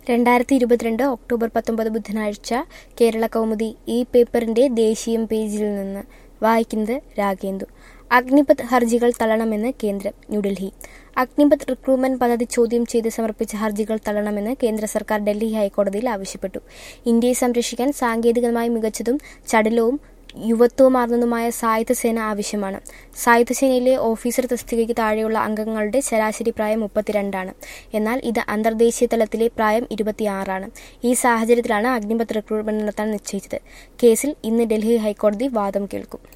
രണ്ടായിരത്തി ഇരുപത്തിരണ്ട് ഒക്ടോബർ പത്തൊമ്പത് ബുധനാഴ്ച കേരള കൗമുദി ഈ പേപ്പറിന്റെ ദേശീയം പേജിൽ നിന്ന് വായിക്കുന്നത് രാഗേന്ദു അഗ്നിപത് ഹർജികൾ തള്ളണമെന്ന് കേന്ദ്രം ന്യൂഡൽഹി അഗ്നിപത് റിക്രൂട്ട്മെന്റ് പദ്ധതി ചോദ്യം ചെയ്ത് സമർപ്പിച്ച ഹർജികൾ തള്ളണമെന്ന് കേന്ദ്ര സർക്കാർ ഡൽഹി ഹൈക്കോടതിയിൽ ആവശ്യപ്പെട്ടു ഇന്ത്യയെ സംരക്ഷിക്കാൻ സാങ്കേതികമായി മികച്ചതും ചടുലവും യുവത്വമാർന്നതുമായ സായുധ സേന ആവശ്യമാണ് സായുധ സേനയിലെ ഓഫീസർ തസ്തികയ്ക്ക് താഴെയുള്ള അംഗങ്ങളുടെ ശരാശരി പ്രായം മുപ്പത്തിരണ്ടാണ് എന്നാൽ ഇത് അന്തർദേശീയ തലത്തിലെ പ്രായം ഇരുപത്തിയാറാണ് ഈ സാഹചര്യത്തിലാണ് അഗ്നിപത് റിക്രൂട്ട്മെന്റ് നടത്താൻ നിശ്ചയിച്ചത് കേസിൽ ഇന്ന് ഡൽഹി ഹൈക്കോടതി വാദം കേൾക്കും